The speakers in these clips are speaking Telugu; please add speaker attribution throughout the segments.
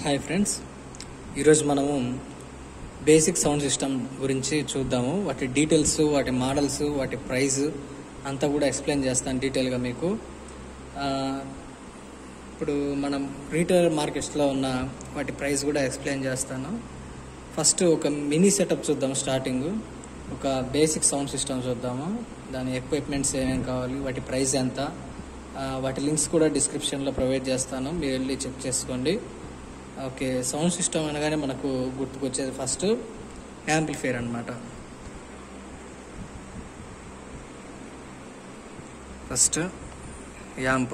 Speaker 1: హాయ్ ఫ్రెండ్స్ ఈరోజు మనము బేసిక్ సౌండ్ సిస్టమ్ గురించి చూద్దాము వాటి డీటెయిల్స్ వాటి మోడల్స్ వాటి ప్రైస్ అంతా కూడా ఎక్స్ప్లెయిన్ చేస్తాను డీటెయిల్గా మీకు ఆ, ఇప్పుడు మనం రీటైల్ మార్కెట్స్లో ఉన్న వాటి ప్రైస్ కూడా ఎక్స్ప్లెయిన్ చేస్తాను ఫస్ట్ ఒక మినీ సెటప్ చూద్దాం స్టార్టింగ్ ఒక బేసిక్ సౌండ్ సిస్టమ్ చూద్దాము దాని ఎక్విప్మెంట్స్ ఏమేమి కావాలి వాటి ప్రైస్ ఎంత ఆ, వాటి లింక్స్ కూడా డిస్క్రిప్షన్లో ప్రొవైడ్ చేస్తాను మీరు వెళ్ళి చెక్ చేసుకోండి ఓకే సౌండ్ సిస్టమ్ అనగానే మనకు గుర్తుకొచ్చేది ఫస్ట్ యాంప్లిఫైర్ అనమాట ఫస్ట్ యాంప్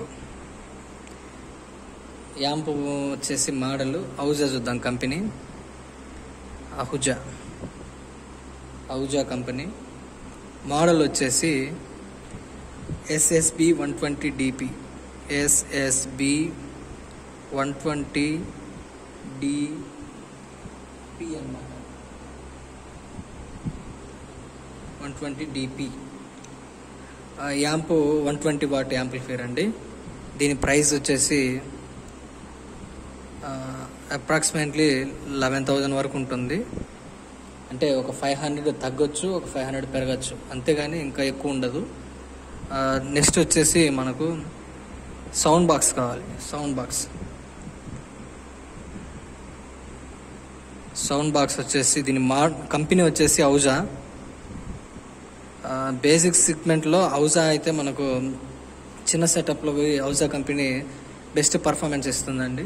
Speaker 1: యాంప్ వచ్చేసి మోడల్ అవుజా చూద్దాం company Ahuja Ahuja company model వచ్చేసి SSB one twenty DP SSB one twenty DP అన్నమాట one twenty DP amp one twenty watt amplifier అండి దీని ప్రైస్ వచ్చేసి అప్రాక్సిమేట్లీ లెవెన్ థౌజండ్ వరకు ఉంటుంది అంటే ఒక ఫైవ్ హండ్రెడ్ తగ్గొచ్చు ఒక ఫైవ్ హండ్రెడ్ పెరగచ్చు అంతేగాని ఇంకా ఎక్కువ ఉండదు నెక్స్ట్ వచ్చేసి మనకు సౌండ్ బాక్స్ కావాలి సౌండ్ బాక్స్ సౌండ్ బాక్స్ వచ్చేసి దీని మా కంపెనీ వచ్చేసి ఔజా బేసిక్ సెగ్మెంట్లో ఔజా అయితే మనకు చిన్న సెటప్లో పోయి ఔజా కంపెనీ బెస్ట్ పర్ఫార్మెన్స్ ఇస్తుందండి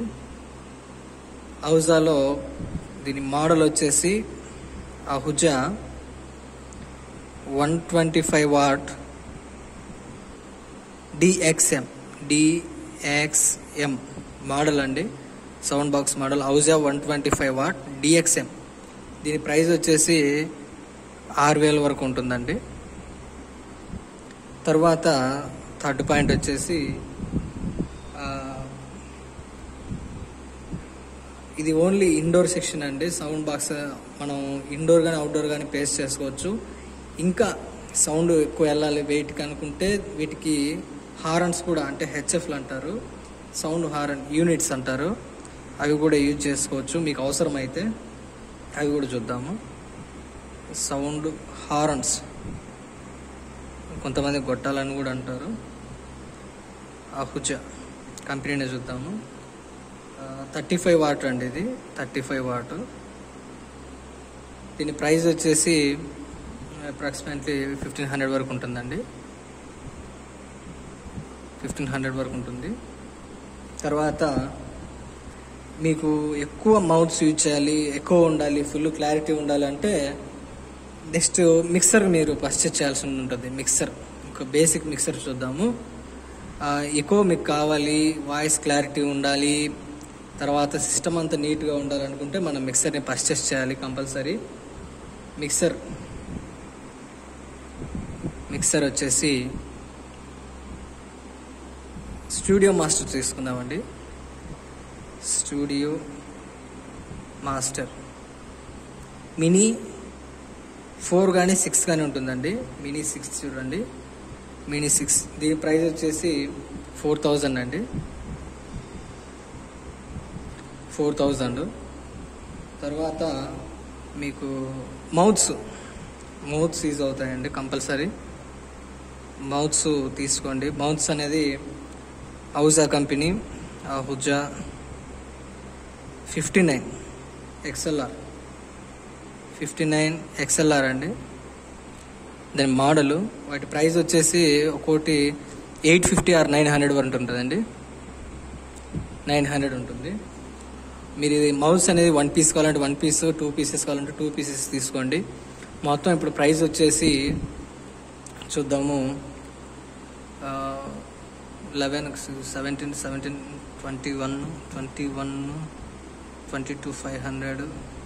Speaker 1: ఔజాలో దీని మోడల్ వచ్చేసి Ahuja one twenty five watt DXM DXM model అండి sound box model Ahuja one twenty five watt DXM దీని ప్రైస్ వచ్చేసి ఆరు వేల వరకు ఉంటుందండి తర్వాత థర్డ్ పాయింట్ వచ్చేసి ఆ, ఇది ఓన్లీ ఇండోర్ సెక్షన్ అండి సౌండ్ బాక్స్ మనం ఇండోర్ కానీ అవుట్డోర్ కానీ పేస్ట్ చేసుకోవచ్చు ఇంకా సౌండ్ ఎక్కువ వెళ్ళాలి వెయిట్కి అనుకుంటే వీటికి హారన్స్ కూడా అంటే హెచ్ఎఫ్లు అంటారు సౌండ్ హారన్ యూనిట్స్ అంటారు అవి కూడా యూజ్ చేసుకోవచ్చు మీకు అవసరమైతే అవి కూడా చూద్దాము సౌండ్ హారన్స్ కొంతమంది గొట్టాలని కూడా అంటారు అహుజా కంపెనీనే చూద్దాము థర్టీ ఫైవ్ వాట్ అండి ఇది థర్టీ ఫైవ్ వాట్ దీని ప్రైస్ వచ్చేసి అప్రాక్సిమేట్లీ ఫిఫ్టీన్ హండ్రెడ్ వరకు ఉంటుందండి ఫిఫ్టీన్ హండ్రెడ్ వరకు ఉంటుంది తర్వాత మీకు ఎక్కువ మౌత్స్ యూజ్ చేయాలి ఎక్కువ ఉండాలి ఫుల్ క్లారిటీ ఉండాలి అంటే నెక్స్ట్ మిక్సర్ మీరు పర్చేస్ చేయాల్సి ఉంటుంది మిక్సర్ ఒక బేసిక్ మిక్సర్ చూద్దాము ఆ, ఎక్కువ మీకు కావాలి వాయిస్ క్లారిటీ ఉండాలి తర్వాత సిస్టమ్ అంతా నీట్గా ఉండాలనుకుంటే మనం మిక్సర్ని పర్చేస్ చేయాలి కంపల్సరీ మిక్సర్ మిక్సర్ వచ్చేసి స్టూడియో మాస్టర్ తీసుకుందామండి స్టూడియో మాస్టర్ మినీ ఫోర్ కానీ సిక్స్ కానీ ఉంటుందండి మినీ సిక్స్ చూడండి మినీ సిక్స్ దీని ప్రైస్ వచ్చేసి ఫోర్ థౌజండ్ అండి ఫోర్ థౌజండ్ తర్వాత మీకు మౌత్స్ మౌత్స్ యూజ్ అవుతాయండి కంపల్సరీ మౌత్స్ తీసుకోండి మౌత్స్ అనేది Ahuja company Ahuja fifty nine XLR fifty nine XLR అండి దాని మోడలు వాటి ప్రైస్ వచ్చేసి ఒక్కోటి eight fifty or nine hundred వరకు ఉంటుందండి నైన్ హండ్రెడ్ ఉంటుంది మీరు ఇది మౌస్ అనేది వన్ పీస్ కావాలంటే వన్ పీస్ టూ పీసెస్ కావాలంటే టూ పీసెస్ తీసుకోండి మొత్తం ఇప్పుడు ప్రైస్ వచ్చేసి చూద్దాము eleven seventeen seventeen twenty one twenty one twenty two five hundred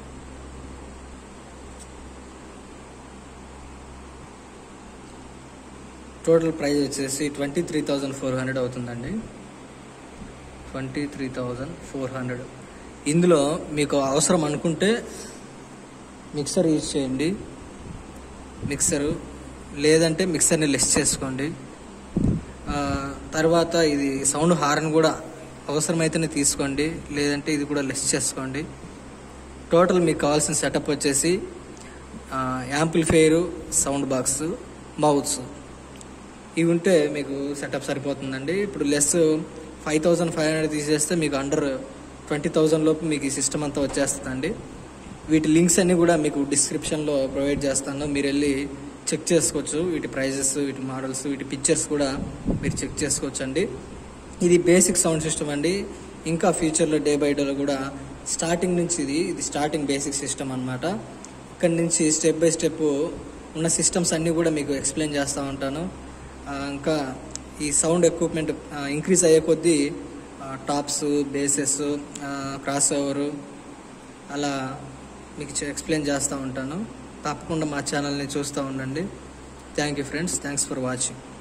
Speaker 1: total price వచ్చేసి twenty three thousand four hundred అవుతుందండి twenty three thousand four hundred ఇందులో మీకు అవసరం అనుకుంటే మిక్సర్ యూజ్ చేయండి మిక్సరు లేదంటే మిక్సర్ని లెస్ చేసుకోండి ఆ, తర్వాత ఇది సౌండ్ హార్న్ కూడా అవసరమైతేనే తీసుకోండి లేదంటే ఇది కూడా లెస్ చేసుకోండి టోటల్ మీకు కావాల్సిన సెటప్ వచ్చేసి యాంప్లిఫైరు సౌండ్ బాక్స్ మౌత్స్ ఇవి ఉంటే మీకు సెటప్ సరిపోతుందండి ఇప్పుడు less five thousand five hundred తీసేస్తే మీకు అండర్ ట్వంటీ థౌజండ్ లోపు మీకు ఈ సిస్టమ్ అంతా వచ్చేస్తుందండి వీటి లింక్స్ అన్నీ కూడా మీకు డిస్క్రిప్షన్లో ప్రొవైడ్ చేస్తాను మీరు వెళ్ళి చెక్ చేసుకోవచ్చు వీటి ప్రైజెస్ వీటి మోడల్స్ వీటి పిక్చర్స్ కూడా మీరు చెక్ చేసుకోవచ్చు అండి ఇది బేసిక్ సౌండ్ సిస్టమ్ అండి ఇంకా ఫ్యూచర్లో డే బై డేలో కూడా స్టార్టింగ్ నుంచి ఇది ఇది స్టార్టింగ్ బేసిక్ సిస్టమ్ అనమాట ఇక్కడ నుంచి స్టెప్ బై స్టెప్ ఉన్న సిస్టమ్స్ అన్నీ కూడా మీకు ఎక్స్ప్లెయిన్ చేస్తూ ఉంటాను ఆ, ఇంకా ఈ సౌండ్ ఎక్విప్మెంట్ ఇంక్రీజ్ అయ్యే కొద్దీ టాప్స్ బేసెస్ క్రాస్ ఓవరు అలా మీకు ఎక్స్ప్లెయిన్ చేస్తూ ఉంటాను తప్పకుండా మా ఛానల్ని చూస్తూ ఉండండి thank you friends thanks for watching